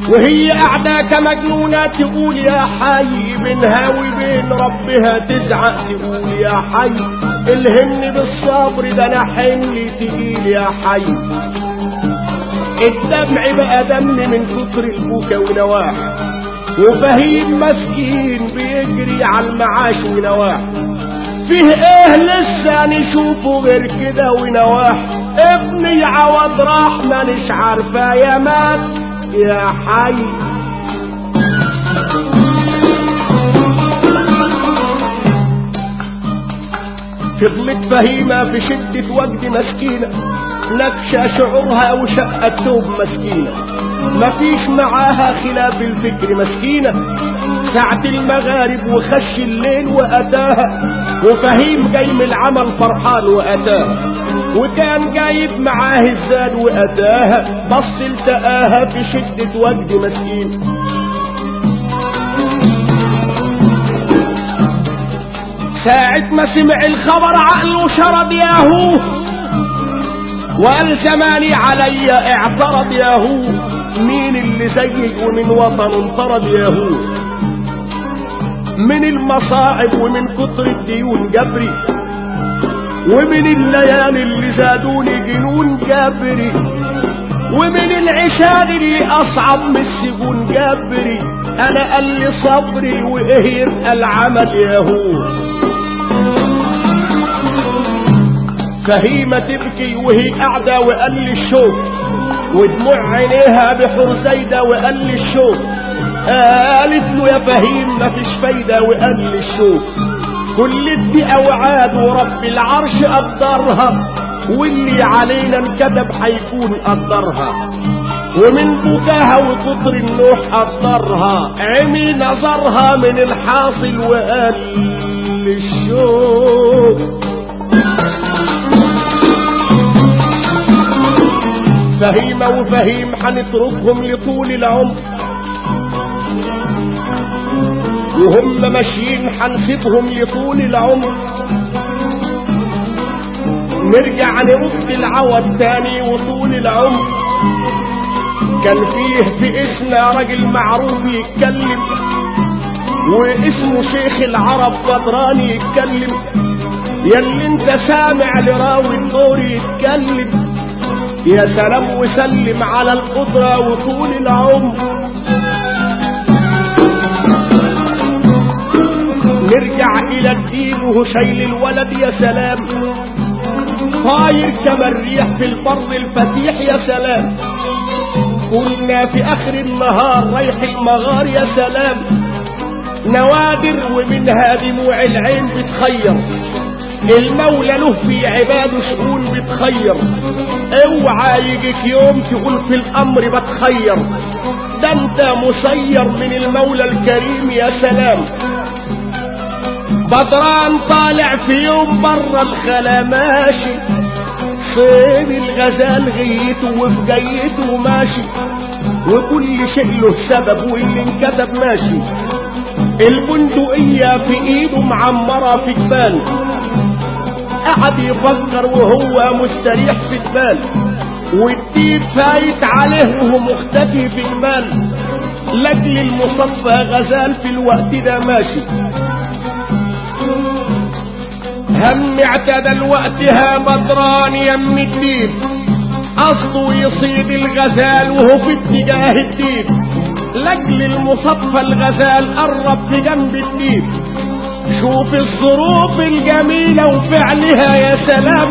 وهي قاعدة كمجنونة تقول يا حي بينها وبين ربها تزعق تقول يا حي الهمني بالصبر ده انا حملي تقيل يا حي الدمع بقى دم من كتر البكا ونواح وفهيم مسكين بيجري على المعاش ونواح فيه ايه لسه نشوفه غير كده ونواح ابني عوض راح مانيش عارفه يا مات يا حي فضلت فهيمة في شدة وجد مسكينة نكشة شعورها وشقة توب مسكينة مفيش معاها خلاف الفكر مسكينة ساعة المغارب وخش الليل وأتاها وفهيم جاي من العمل فرحان وأتاها وكان جايب معاه الزاد وأتاها بص التقاها في شدة وجد مسكين ساعة ما سمع الخبر عقله شرب ياهو وقال زماني علي اعترض ياهو مين اللي زيي ومن وطن انطرد ياهو من المصاعب ومن كتر الديون جبري ومن الليالي اللي زادوني جنون جبري ومن العشان اللي اصعب من السجون جبري انا قال لي صبري وايه يبقى العمل ياهو فهيمة تبكي وهي قاعدة وقال لي الشوق ودموع عينيها بحور زايدة وقال لي الشوق قالت له يا فهيم مفيش فايدة وقال لي الشوق كل الدقة وعاد ورب العرش قدرها واللي علينا انكتب حيكون قدرها ومن بكاها وكتر النوح قدرها عمي نظرها من الحاصل وقال لي الشوق فهيمة وفهيم حنتركهم لطول العمر وهم ماشيين حنسيبهم لطول العمر نرجع نرد العوض تاني وطول العمر كان فيه في اسنا راجل معروف يتكلم واسمه شيخ العرب بدراني يتكلم ياللي انت سامع لراوي الدور يتكلم يا سلام وسلم على القدرة وطول العمر نرجع الى الدين وهو شايل الولد يا سلام طاير كما الريح في البر الفتيح يا سلام كنا في اخر النهار رايح المغار يا سلام نوادر ومنها دموع العين بتخير المولى له في عباده شؤون بتخير اوعى يجيك يوم تقول في الامر بتخير ده انت مسير من المولى الكريم يا سلام بدران طالع في يوم برا الخلا ماشي صيد الغزال غيته وفي جيته ماشي وكل شيء له سبب واللي انكتب ماشي البندقية في ايده معمرة في جبال قعد يفكر وهو مستريح في جبال والديب فايت عليه وهو مختفي في جبال لاجل المصفى غزال في الوقت ده ماشي هم اعتدى الوقت ها بدران يم الديب قصده يصيد الغزال وهو في اتجاه الديب لاجل المصفى الغزال قرب في جنب الديب شوف الظروف الجميلة وفعلها يا سلام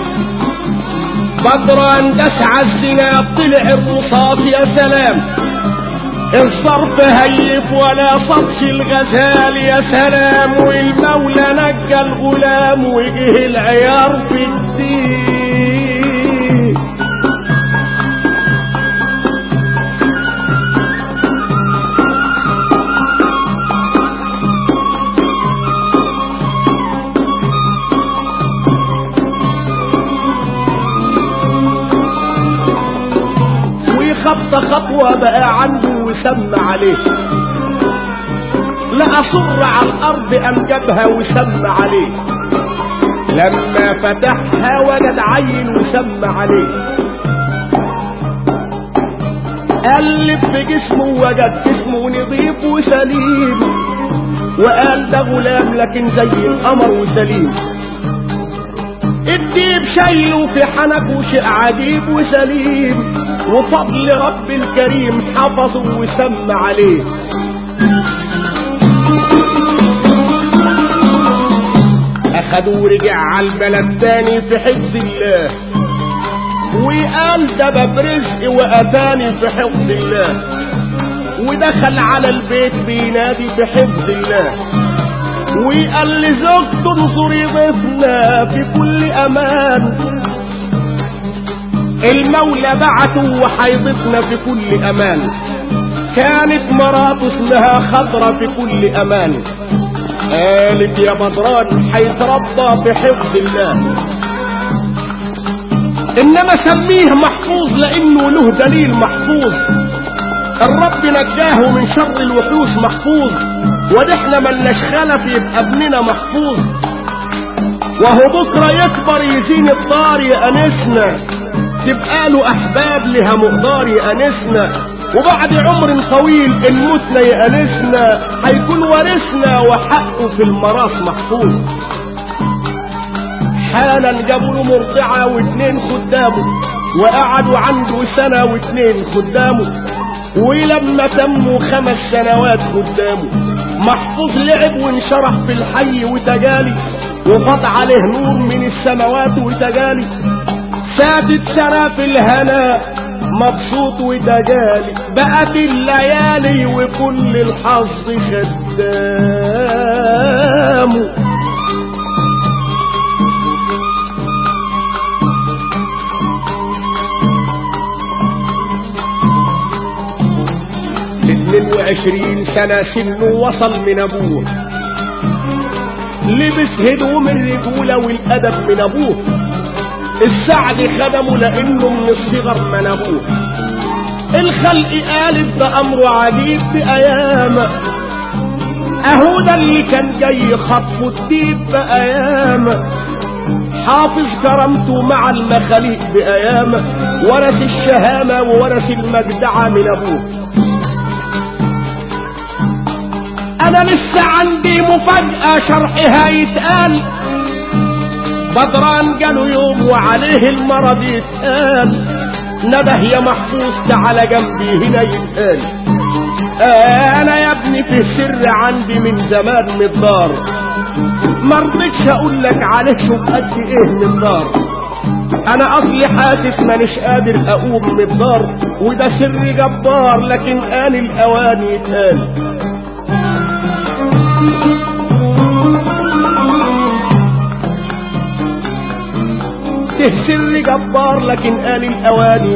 بدران دس عالزنا طلع الرصاص يا سلام الصرف هيف ولا صدش الغزال يا سلام والمولى نجى الغلام وجه العيار في الدين ويخط خطوة بقى عنده وسمى عليه لا أصر على الأرض أم جابها وسمى عليه لما فتحها وجد عين وسمى عليه قلب في جسمه وجد جسمه نظيف وسليم وقال ده غلام لكن زي القمر وسليم الديب شايله في حنكه شيء عجيب وسليم وفضل رب الكريم حفظه وسمى عليه اخدوه ورجع على البلد تاني في حفظ الله وقال ده باب رزق واتاني في حفظ الله ودخل على البيت بينادي في حفظ الله وقال لزوجته انظري ضيفنا في كل امان المولى بعته وحيضفنا في كل امان كانت مراته اسمها خضرة في كل امان قالت يا بدران حيتربى في حفظ الله انما سميه محفوظ لانه له دليل محفوظ الرب نجاه من شر الوحوش محفوظ ونحن ملناش خلف يبقى ابننا محفوظ وهو بكرة يكبر يزين الدار يا انسنا تبقى له احباب لها مقدار يا انسنا وبعد عمر طويل ان متنا يا انسنا هيكون ورثنا وحقه في المراس محفوظ حالا جابوا له مرضعة واتنين خدامه وقعدوا عنده سنة واتنين خدامه ولما تموا خمس سنوات قدامه محفوظ لعب وانشرح في الحي وتجالي وفاض عليه نور من السماوات وتجالي سادت سنة في الهنا مبسوط وتجالي بقت الليالي وكل الحظ خدامه اتنين وعشرين سنة سنه وصل من ابوه لبس هدوم الرجولة والادب من ابوه السعد خدمه لانه من الصغر من ابوه الخلق قالت ده امره عجيب بايامه اهو ده اللي كان جاي خطفه الديب بايامه حافظ كرامته مع المخاليق بايامه ورث الشهامه وورث المجدعه من ابوه انا لسه عندي مفاجأة شرحها يتقال بدران جاله يوم وعليه المرض يتقال نده يا محفوظ تعالى جنبي هنا يتقال انا يا ابني في سر عندي من زمان مقدار مرضتش اقول لك عليه شوف قد ايه مقدار انا اصلي حاسس مانيش قادر اقوم مقدار وده سر جبار لكن ان الاوان يتقال سر جبار لكن آن الأواني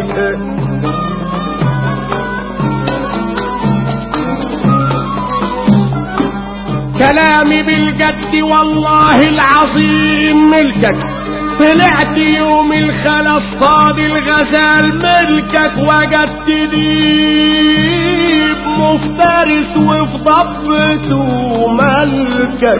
كلامي بالجد والله العظيم ملكك طلعت يوم الخلا اصطاد الغزال ملكك وجدت ديب مفترس وفي ضبته ملكك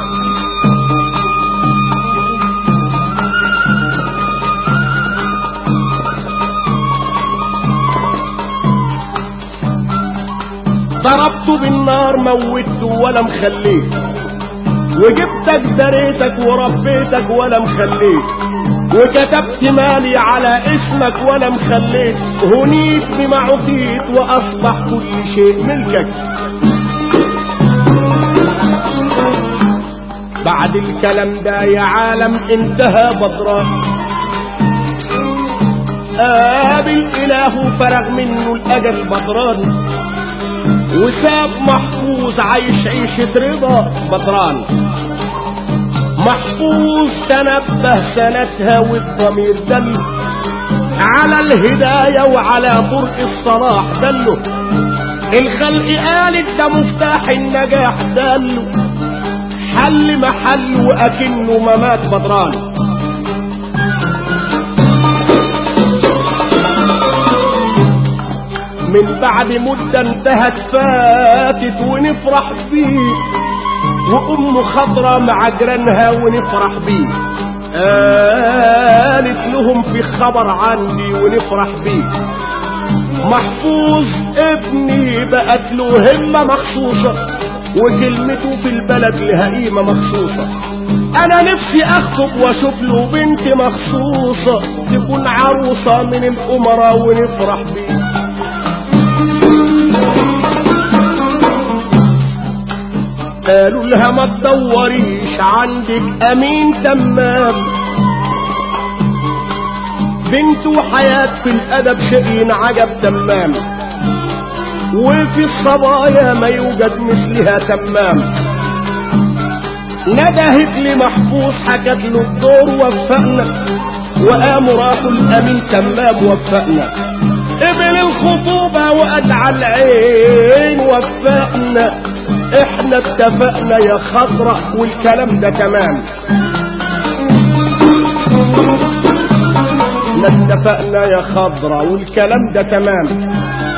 ضربته بالنار موته ولا مخليك وجبتك دريتك وربيتك ولا مخليك وكتبت مالي على اسمك ولا مخليك هنيت بما عطيت واصبح كل شيء ملكك بعد الكلام ده يا عالم انتهى بدران قابل اله فرغ منه الاجل بدران وساب محفوظ عايش عيشة رضا بدران محفوظ تنبه سنتها والضمير دل على الهداية وعلى طرق الصلاح دله الخلق قالت ده مفتاح النجاح دله حل محل وأكنه ما مات بدران من بعد مدة انتهت فاتت ونفرح بيه وأم خضرة مع جيرانها ونفرح بيه قالت لهم في خبر عندي ونفرح بيه محفوظ ابني بقت له همة مخصوصة وكلمته في البلد لها قيمة مخصوصة انا نفسي اخطب واشوف له بنت مخصوصة تكون عروسة من الامراء ونفرح بيها قالوا لها ما تدوريش عندك امين تمام بنت وحياة في الادب شيء عجب تمام وفي الصبايا ما يوجد مثلها تمام ندهت لمحفوظ حكت له الدور وفقنا وقاموا راحوا الامين تمام وفقنا قبل الخطوبة وقال على العين وفقنا احنا اتفقنا يا خضرة والكلام ده تمام احنا اتفقنا يا خضرة والكلام ده تمام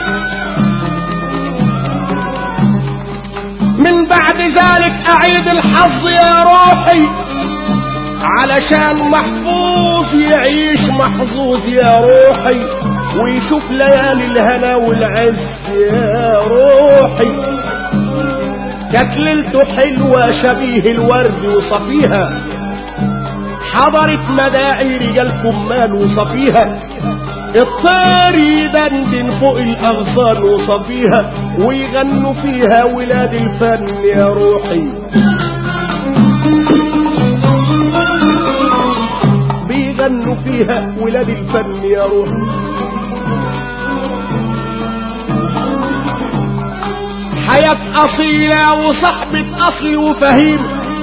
من بعد ذلك اعيد الحظ يا روحي علشان محفوظ يعيش محظوظ يا روحي ويشوف ليالي الهنا والعز يا روحي كانت ليلته حلوة شبيه الورد وصفيها حضرت مداعي رجال كمال وصفيها الطير يدندن فوق الاغصان وصفيها ويغنوا فيها ولاد الفن يا روحي بيغنوا فيها ولاد الفن يا روحي حياة أصيلة وصحبة أصل وفهيم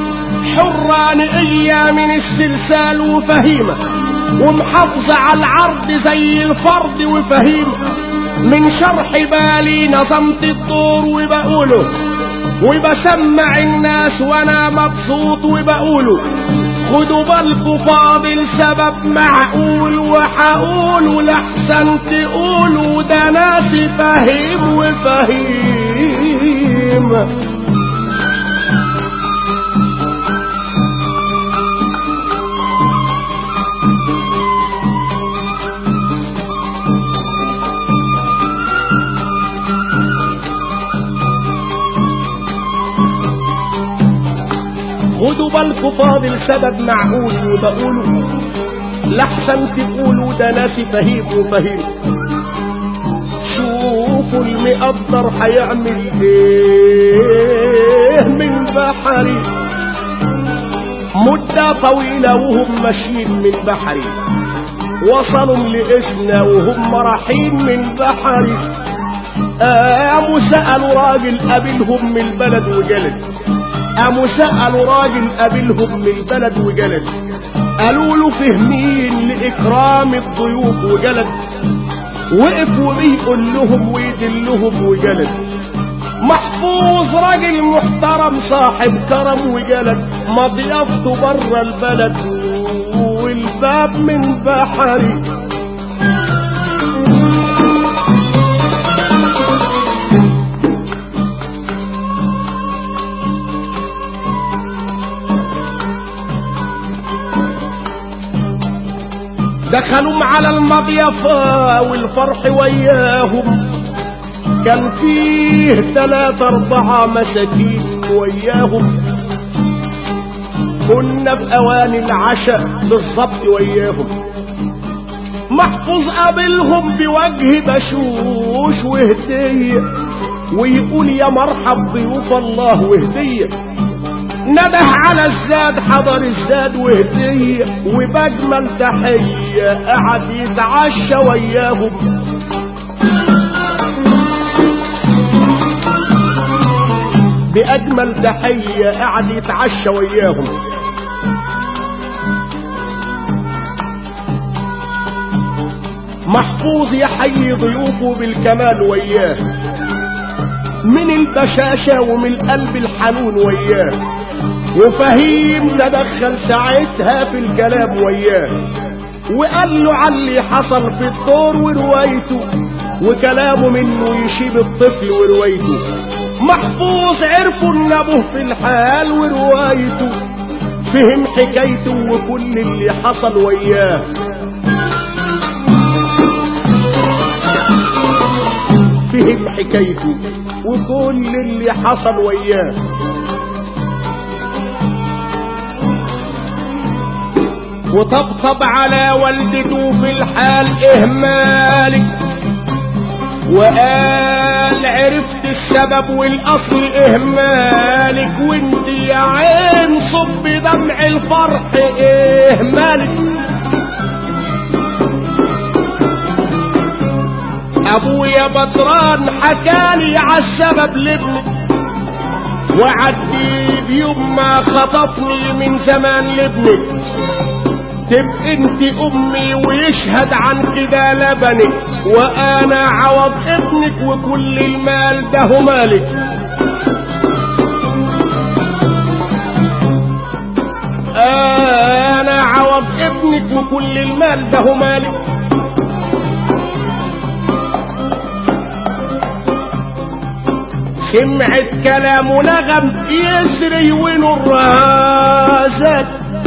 حرانية من السلسال وفهيمة ومحافظة على العرض زي الفرد وفهيمة من شرح بالي نظمت الدور وبقوله وبسمع الناس وانا مبسوط وبقوله خدوا بالكوا فاضل سبب معقول وحقوله لحسن تقولوا ده ناس فهيم وفهيم خدوا بالكوا فاضل سبب معقول وبقوله لحسن تقولوا ده ناس فهيم وفهيم شوفوا المقدر هيعمل ايه من بحري مدة طويلة وهم ماشيين من بحري وصلوا لإسنا وهم رايحين من بحري قاموا سألوا راجل قابلهم من البلد وجلد قاموا سألوا راجل قابلهم من البلد وجلد قالوا له فهمين لإكرام الضيوف وجلد وقف وبيقول لهم ويدلهم وجلد محفوظ راجل محترم صاحب كرم وجلد مضيافته بره البلد والباب من بحري دخلوا على المضيفة والفرح وياهم كان فيه ثلاثة أربعة مساكين وياهم كنا في أواني العشاء بالظبط وياهم محفوظ قابلهم بوجه بشوش وهدية ويقول يا مرحب ضيوف الله وهدية نده على الزاد حضر الزاد وهدية وبجمل تحية قعد يتعشى وياهم بأجمل تحية قعد يتعشى وياهم محفوظ يحيي ضيوفه بالكمال وياه من البشاشة ومن القلب الحنون وياه وفهيم تدخل ساعتها في الكلام وياه وقال له على اللي حصل في الدور وروايته وكلامه منه يشيب الطفل وروايته محفوظ عرفوا ان ابوه في الحال وروايته فهم حكايته وكل اللي حصل وياه فهم حكايته وكل اللي حصل وياه وطبطب على والدته في الحال اهمالك وقال عرفت السبب والاصل اهمالك وانت يا عين صب دمع الفرح اهمالك ابويا بدران حكالي عالسبب لابني وعدي بيوم ما خطفني من زمان لابني تبقى انت امي ويشهد عن كده لبنك وانا عوض ابنك وكل المال ده مالك انا عوض ابنك وكل المال ده مالك سمعت كلام ونغم يسري ونور زاد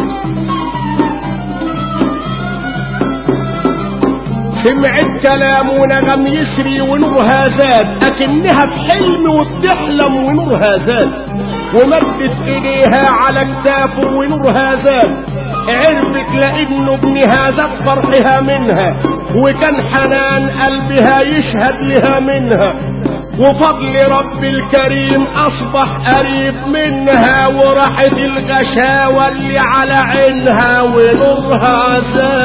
سمعت كلام ونغم يسري ونورها زاد اكنها بحلم وبتحلم ونورها زاد ومدت ايديها على كتافه ونورها زاد عرفت لانه ابنها زاد فرحها منها وكان حنان قلبها يشهد لها منها وفضل رب الكريم اصبح قريب منها وراحت الغشاوة اللي على عينها ونورها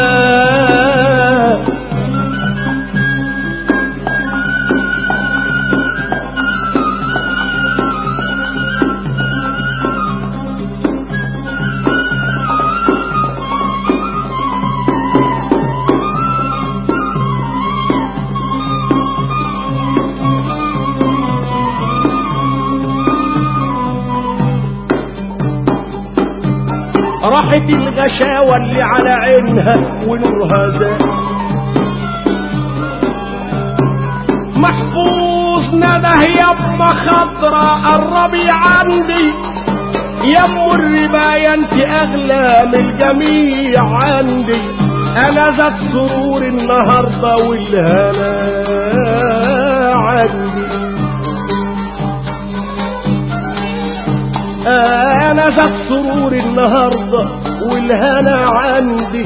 زاد راحت الغشاوة اللي على عينها ونورها زاد محفوظ نده يما خضرة قربي عندي يم الرباية انت اغلى من الجميع عندي انا ذات سرور النهاردة والهنا عندي انا ذات سرور النهاردة والهنا عندي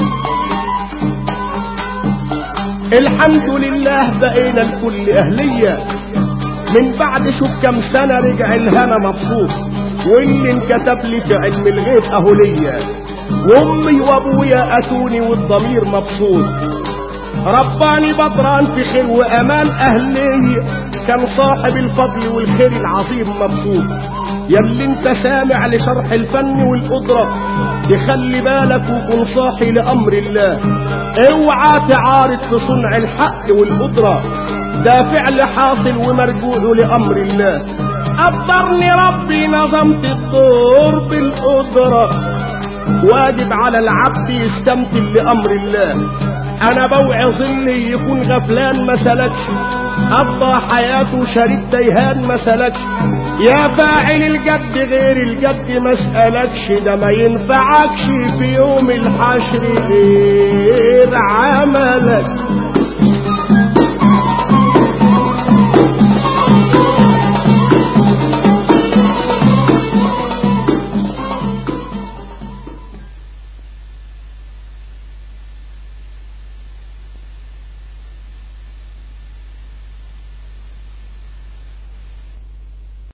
الحمد لله بقينا الكل اهلية من بعد شوف كم سنة رجع الهنا مبسوط واللي انكتب لي في علم الغيب اهو ليا وامي وابويا اتوني والضمير مبسوط رباني بدران في خير وامان اهلية كان صاحب الفضل والخير العظيم مبسوط يلي انت سامع لشرح الفن والقدرة تخلي بالك وكن صاحي لأمر الله اوعى تعارض في صنع الحق والقدرة ده فعل حاصل ومرجوع لأمر الله قدرني ربي نظمت الدور بالقدرة واجب على العبد يستمثل لأمر الله انا بوعظ اللي يكون غفلان ما سلكش قضى حياته شريك ديهان ما سلكش يا فاعل الجد غير الجد ما اسألكش ده ما ينفعكش في يوم الحشر غير عملك